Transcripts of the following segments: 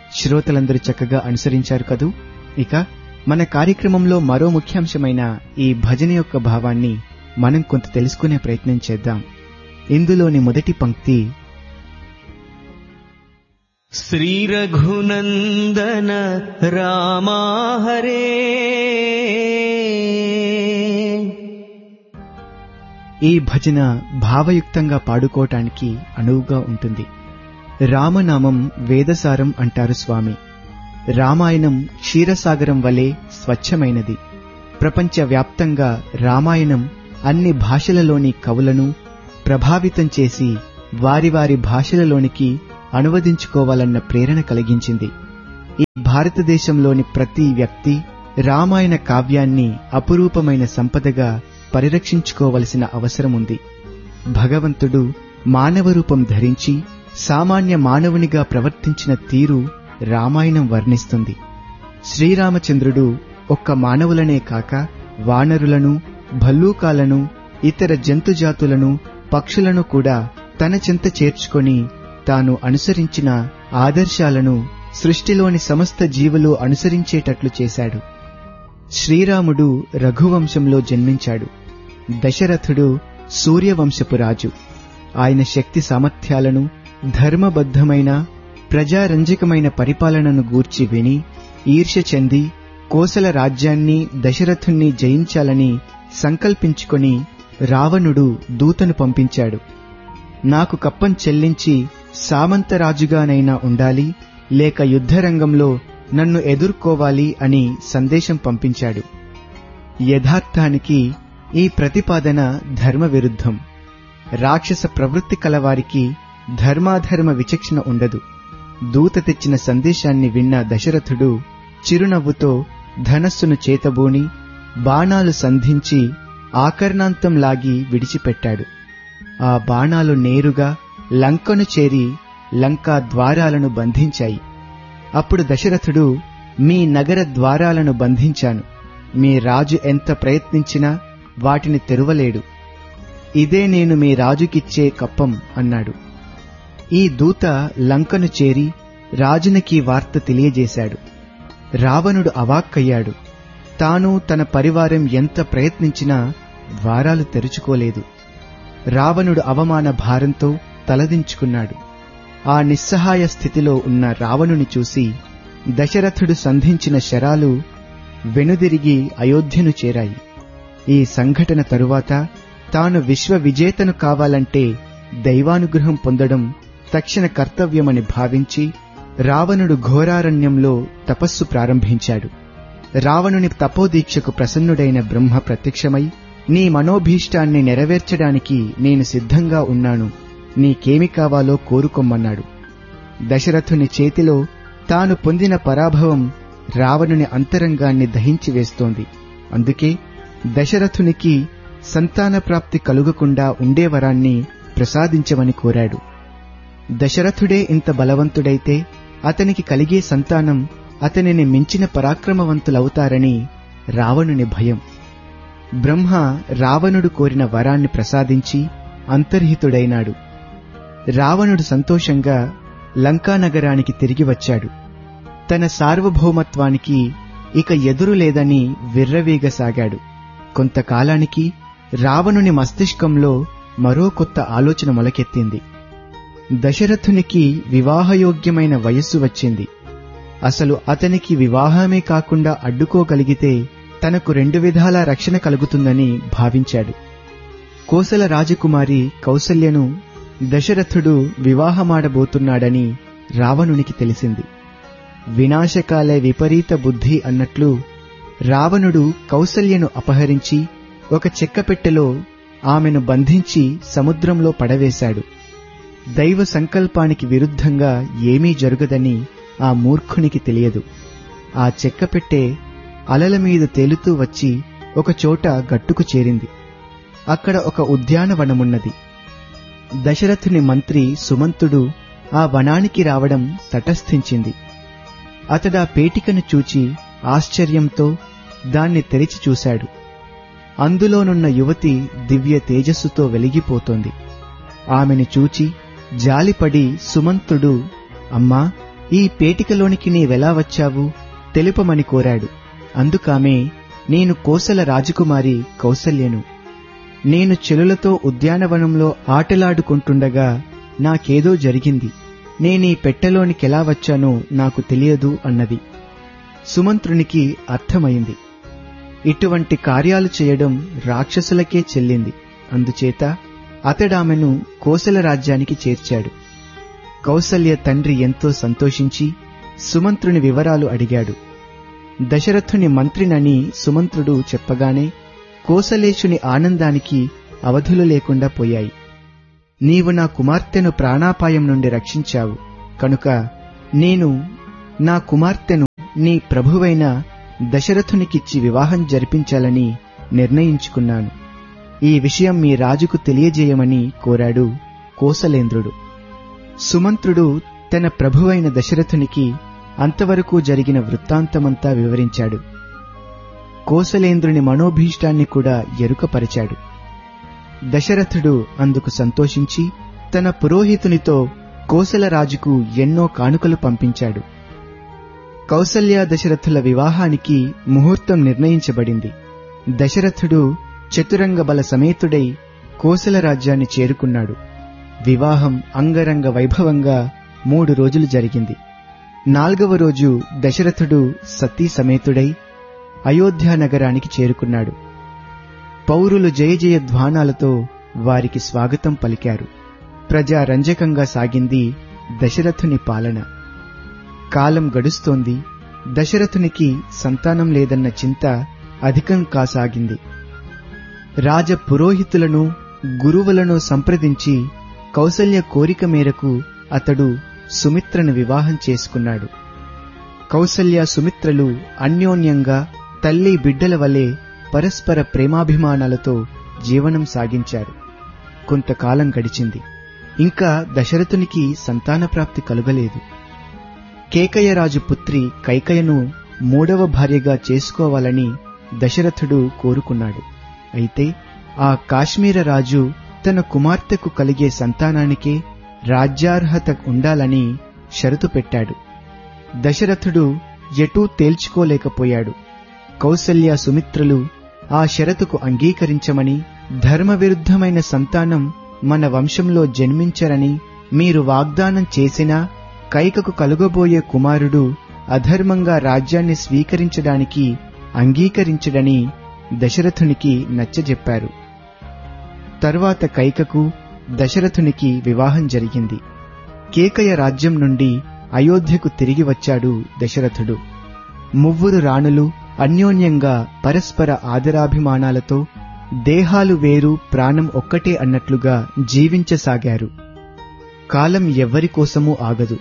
శ్రోతలందరూ చక్కగా అనుసరించారు కదూ ఇక మన కార్యక్రమంలో మరో ముఖ్యాంశమైన ఈ భజన యొక్క భావాన్ని మనం కొంత తెలుసుకునే ప్రయత్నం చేద్దాం ఇందులోని మొదటి పంక్తి श्रीरघुनन्दन रामा हरे ఈ భజన భావయుక్తంగా పాడుకోవటానికి అనువుగా ఉంటుంది రామనామం వేదసారం అంటారు స్వామి రామాయణం క్షీరసాగరం వలె స్వచ్ఛమైనది ప్రపంచవ్యాప్తంగా రామాయణం అన్ని భాషలలోని కవులను ప్రభావితం చేసి వారి వారి భాషలలోనికి అనువదించుకోవాలన్న ప్రేరణ కలిగించింది ఈ భారతదేశంలోని ప్రతి వ్యక్తి రామాయణ కావ్యాన్ని అపురూపమైన సంపదగా పరిరక్షించుకోవలసిన అవసరముంది భగవంతుడు మానవ రూపం ధరించి సామాన్య మానవునిగా ప్రవర్తించిన తీరు రామాయణం వర్ణిస్తుంది శ్రీరామచంద్రుడు ఒక్క మానవులనే కాక వానరులను భల్లూకాలను ఇతర జంతుజాతులను పక్షులను కూడా తన చెంత చేర్చుకొని తాను అనుసరించిన ఆదర్శాలను సృష్టిలోని సమస్త జీవులు అనుసరించేటట్లు చేశాడు శ్రీరాముడు రఘువంశంలో జన్మించాడు దశరథుడు సూర్యవంశపు రాజు ఆయన శక్తి సామర్థ్యాలను ధర్మబద్ధమైన ప్రజారంజకమైన పరిపాలనను గూర్చి విని ఈర్ష్య చెంది కోసల రాజ్యాన్ని దశరథుణ్ణి జయించాలని సంకల్పించుకొని రావణుడు దూతను పంపించాడు నాకు కప్పం చెల్లించి సామంతరాజుగానైనా ఉండాలి లేక యుద్ధరంగంలో నన్ను ఎదుర్కోవాలి అని సందేశం పంపించాడు యథార్థానికి ఈ ప్రతిపాదన ధర్మ విరుద్ధం రాక్షస ప్రవృత్తి కలవారికి ధర్మాధర్మ విచక్షణ ఉండదు దూత తెచ్చిన సందేశాన్ని విన్న దశరథుడు చిరునవ్వుతో ధనస్సును చేతబూని బాణాలు సంధించి ఆకర్ణాంతం లాగి విడిచిపెట్టాడు ఆ బాణాలు నేరుగా లంకను చేరి లంకా ద్వారాలను బంధించాయి అప్పుడు దశరథుడు మీ నగర ద్వారాలను బంధించాను మీ రాజు ఎంత ప్రయత్నించినా వాటిని తెరవలేడు ఇదే నేను మీ రాజుకిచ్చే కప్పం అన్నాడు ఈ దూత లంకను చేరి రాజునకి వార్త తెలియజేశాడు రావణుడు అవాక్కయ్యాడు తాను తన పరివారం ఎంత ప్రయత్నించినా ద్వారాలు తెరుచుకోలేదు రావణుడు అవమాన భారంతో తలదించుకున్నాడు ఆ నిస్సహాయ స్థితిలో ఉన్న రావణుని చూసి దశరథుడు సంధించిన శరాలు వెనుదిరిగి అయోధ్యను చేరాయి ఈ సంఘటన తరువాత తాను విశ్వ విజేతను కావాలంటే దైవానుగ్రహం పొందడం తక్షణ కర్తవ్యమని భావించి రావణుడు ఘోరారణ్యంలో తపస్సు ప్రారంభించాడు రావణుని తపోదీక్షకు ప్రసన్నుడైన బ్రహ్మ ప్రత్యక్షమై నీ మనోభీష్టాన్ని నెరవేర్చడానికి నేను సిద్ధంగా ఉన్నాను నీకేమి కావాలో కోరుకొమ్మన్నాడు దశరథుని చేతిలో తాను పొందిన పరాభవం రావణుని అంతరంగాన్ని దహించి వేస్తోంది అందుకే దశరథునికి సంతాన ప్రాప్తి కలుగకుండా ఉండే వరాన్ని ప్రసాదించమని కోరాడు దశరథుడే ఇంత బలవంతుడైతే అతనికి కలిగే సంతానం అతనిని మించిన పరాక్రమవంతులవుతారని రావణుని భయం బ్రహ్మ రావణుడు కోరిన వరాన్ని ప్రసాదించి అంతర్హితుడైనాడు రావణుడు సంతోషంగా లంకానగరానికి తిరిగి వచ్చాడు తన సార్వభౌమత్వానికి ఇక ఎదురు లేదని విర్రవీగసాగాడు కొంతకాలానికి రావణుని మస్తిష్కంలో మరో కొత్త ఆలోచన మొలకెత్తింది దశరథునికి వివాహయోగ్యమైన వయస్సు వచ్చింది అసలు అతనికి వివాహమే కాకుండా అడ్డుకోగలిగితే తనకు రెండు విధాల రక్షణ కలుగుతుందని భావించాడు కోసల రాజకుమారి కౌసల్యను దశరథుడు వివాహమాడబోతున్నాడని రావణునికి తెలిసింది వినాశకాలే విపరీత బుద్ధి అన్నట్లు రావణుడు కౌసల్యను అపహరించి ఒక చెక్కపెట్టెలో ఆమెను బంధించి సముద్రంలో పడవేశాడు దైవ సంకల్పానికి విరుద్ధంగా ఏమీ జరగదని ఆ మూర్ఖునికి తెలియదు ఆ చెక్కపెట్టె అలల మీద తేలుతూ వచ్చి ఒకచోట గట్టుకు చేరింది అక్కడ ఒక ఉద్యానవనమున్నది దశరథుని మంత్రి సుమంతుడు ఆ వనానికి రావడం తటస్థించింది అతడా పేటికను చూచి ఆశ్చర్యంతో దాన్ని తెరిచి చూశాడు అందులోనున్న యువతి దివ్య తేజస్సుతో వెలిగిపోతోంది ఆమెను చూచి జాలిపడి సుమంతుడు అమ్మా ఈ పేటికలోనికి నీవెలా వచ్చావు తెలుపమని కోరాడు అందుకామె నేను కోసల రాజకుమారి కౌసల్యను నేను చెలులతో ఉద్యానవనంలో ఆటలాడుకుంటుండగా నాకేదో జరిగింది నేనీ పెట్టెలోనికెలా వచ్చానో నాకు తెలియదు అన్నది సుమంత్రునికి అర్థమైంది ఇటువంటి కార్యాలు చేయడం రాక్షసులకే చెల్లింది అందుచేత అతడామెను కోసల రాజ్యానికి చేర్చాడు కౌసల్య తండ్రి ఎంతో సంతోషించి సుమంత్రుని వివరాలు అడిగాడు దశరథుని మంత్రినని సుమంత్రుడు చెప్పగానే కోసలేశుని ఆనందానికి అవధులు లేకుండా పోయాయి నీవు నా కుమార్తెను ప్రాణాపాయం నుండి రక్షించావు కనుక నేను నా కుమార్తెను నీ ప్రభువైన దశరథునికిచ్చి వివాహం జరిపించాలని నిర్ణయించుకున్నాను ఈ విషయం మీ రాజుకు తెలియజేయమని కోరాడు కోసలేంద్రుడు సుమంత్రుడు తన ప్రభువైన దశరథునికి అంతవరకు జరిగిన వృత్తాంతమంతా వివరించాడు కోసలేంద్రుని మనోభీష్టాన్ని కూడా ఎరుకపరిచాడు దశరథుడు అందుకు సంతోషించి తన పురోహితునితో కోసల రాజుకు ఎన్నో కానుకలు పంపించాడు కౌసల్య దశరథుల వివాహానికి ముహూర్తం నిర్ణయించబడింది దశరథుడు చతురంగ బల సమేతుడై కోసల రాజ్యాన్ని చేరుకున్నాడు వివాహం అంగరంగ వైభవంగా మూడు రోజులు జరిగింది నాల్గవ రోజు దశరథుడు సతీ సమేతుడై అయోధ్య నగరానికి చేరుకున్నాడు పౌరులు జయ జయ ధ్వానాలతో వారికి స్వాగతం పలికారు ప్రజారంజకంగా సాగింది దశరథుని పాలన కాలం గడుస్తోంది దశరథునికి సంతానం లేదన్న చింత అధికం కాసాగింది రాజ పురోహితులను గురువులను సంప్రదించి కౌసల్య కోరిక మేరకు అతడు సుమిత్రను వివాహం చేసుకున్నాడు కౌసల్య సుమిత్రలు అన్యోన్యంగా తల్లి బిడ్డల వలె పరస్పర ప్రేమాభిమానాలతో జీవనం సాగించారు కొంతకాలం గడిచింది ఇంకా దశరథునికి సంతానప్రాప్తి కలుగలేదు కేకయరాజు పుత్రి కైకయను మూడవ భార్యగా చేసుకోవాలని దశరథుడు కోరుకున్నాడు అయితే ఆ కాశ్మీర రాజు తన కుమార్తెకు కలిగే సంతానానికే రాజ్యార్హత ఉండాలని షరతు పెట్టాడు దశరథుడు ఎటూ తేల్చుకోలేకపోయాడు కౌసల్య సుమిత్రులు ఆ షరతుకు అంగీకరించమని ధర్మవిరుద్ధమైన సంతానం మన వంశంలో జన్మించరని మీరు వాగ్దానం చేసినా కైకకు కలుగబోయే కుమారుడు అధర్మంగా రాజ్యాన్ని స్వీకరించడానికి అంగీకరించడని దశరథునికి నచ్చజెప్పారు తరువాత కైకకు దశరథునికి వివాహం జరిగింది కేకయ రాజ్యం నుండి అయోధ్యకు తిరిగి వచ్చాడు దశరథుడు మువ్వురు రాణులు అన్యోన్యంగా పరస్పర ఆదరాభిమానాలతో దేహాలు వేరు ప్రాణం ఒక్కటే అన్నట్లుగా జీవించసాగారు కాలం ఎవ్వరి కోసమూ ఆగదు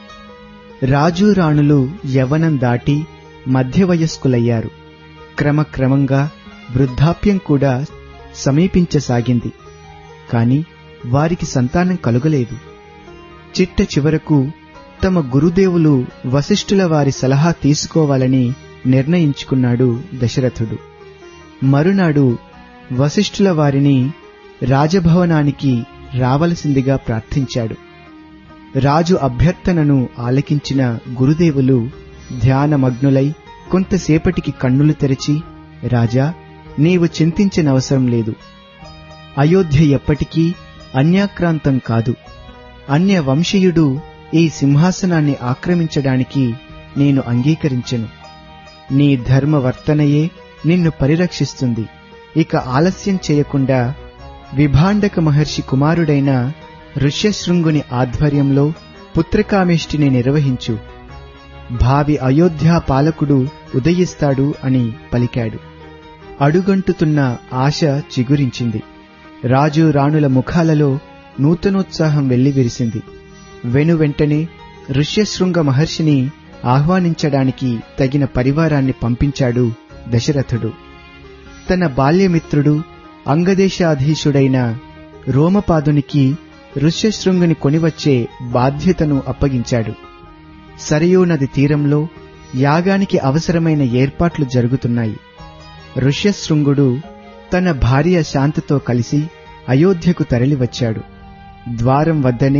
రాజు రాణులు యవ్వనం దాటి మధ్య వయస్కులయ్యారు క్రమక్రమంగా వృద్ధాప్యం కూడా సమీపించసాగింది కాని వారికి సంతానం కలుగలేదు చిట్ట చివరకు తమ గురుదేవులు వశిష్ఠుల వారి సలహా తీసుకోవాలని నిర్ణయించుకున్నాడు దశరథుడు మరునాడు వశిష్ఠుల వారిని రాజభవనానికి రావలసిందిగా ప్రార్థించాడు రాజు అభ్యర్థనను ఆలకించిన గురుదేవులు ధ్యానమగ్నులై కొంతసేపటికి కన్నులు తెరిచి రాజా నీవు చింతించనవసరం లేదు అయోధ్య ఎప్పటికీ అన్యాక్రాంతం కాదు అన్య వంశీయుడు ఈ సింహాసనాన్ని ఆక్రమించడానికి నేను అంగీకరించెను నీ ధర్మవర్తనయే నిన్ను పరిరక్షిస్తుంది ఇక ఆలస్యం చేయకుండా విభాండక మహర్షి కుమారుడైన ఋష్యశృంగుని ఆధ్వర్యంలో పుత్రకామేష్టిని నిర్వహించు భావి అయోధ్యా పాలకుడు ఉదయిస్తాడు అని పలికాడు అడుగంటుతున్న ఆశ చిగురించింది రాజు రాణుల ముఖాలలో నూతనోత్సాహం వెల్లివిరిసింది వెనువెంటనే ఋష్యశృంగ మహర్షిని ఆహ్వానించడానికి తగిన పరివారాన్ని పంపించాడు దశరథుడు తన బాల్యమిత్రుడు అంగదేశాధీశుడైన రోమపాదునికి ఋష్యశృంగుని కొనివచ్చే బాధ్యతను అప్పగించాడు సరయూ నది తీరంలో యాగానికి అవసరమైన ఏర్పాట్లు జరుగుతున్నాయి ఋష్యశృంగుడు తన భార్య శాంతతో కలిసి అయోధ్యకు తరలివచ్చాడు ద్వారం వద్దనే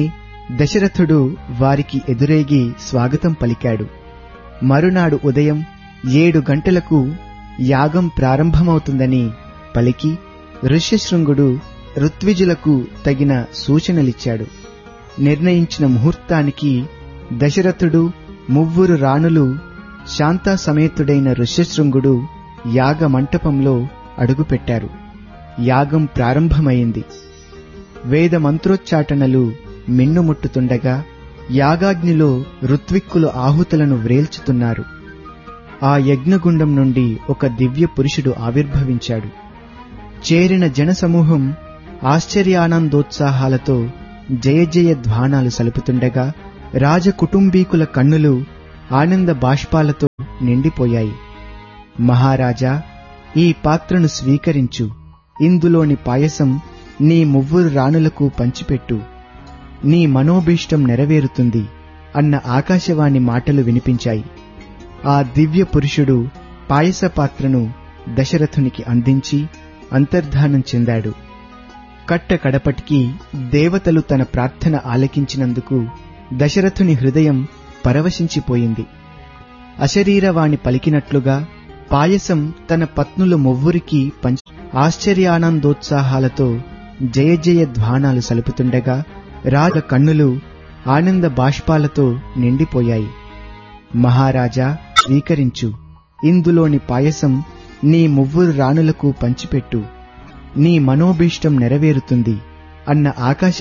దశరథుడు వారికి ఎదురేగి స్వాగతం పలికాడు మరునాడు ఉదయం ఏడు గంటలకు యాగం ప్రారంభమవుతుందని పలికి ఋష్యశృంగుడు ఋత్విజులకు తగిన సూచనలిచ్చాడు నిర్ణయించిన ముహూర్తానికి దశరథుడు మువ్వురు రాణులు శాంతా సమేతుడైన ఋష్యశృంగుడు యాగ మంటపంలో అడుగుపెట్టారు యాగం ప్రారంభమైంది వేద మంత్రోచ్చాటనలు మిన్నుముట్టుతుండగా యాగాగ్నిలో ఋత్విక్కులు ఆహుతులను వ్రేల్చుతున్నారు ఆ యజ్ఞగుండం నుండి ఒక దివ్య పురుషుడు ఆవిర్భవించాడు చేరిన జనసమూహం ఆశ్చర్యానందోత్సాహాలతో జయ జయ ధ్వానాలు సలుపుతుండగా రాజకుటుంబీకుల కన్నులు ఆనంద బాష్పాలతో నిండిపోయాయి మహారాజా ఈ పాత్రను స్వీకరించు ఇందులోని పాయసం నీ మువ్వురు రాణులకు పంచిపెట్టు నీ మనోభీష్టం నెరవేరుతుంది అన్న ఆకాశవాణి మాటలు వినిపించాయి ఆ దివ్య పురుషుడు పాయస పాత్రను దశరథునికి అందించి అంతర్ధానం చెందాడు కట్ట కడపటికి దేవతలు తన ప్రార్థన ఆలకించినందుకు దశరథుని హృదయం పరవశించిపోయింది అశరీరవాణి పలికినట్లుగా పాయసం తన పత్నుల మొవ్వురికి పంచ ఆశ్చర్యానందోత్సాహాలతో జయ జయ ధ్వానాలు సలుపుతుండగా రాజ కన్నులు ఆనంద బాష్పాలతో నిండిపోయాయి మహారాజా స్వీకరించు ఇందులోని పాయసం నీ మువ్వురు రాణులకు పంచిపెట్టు నీ మనోభీష్టం నెరవేరుతుంది అన్న ఆకాశ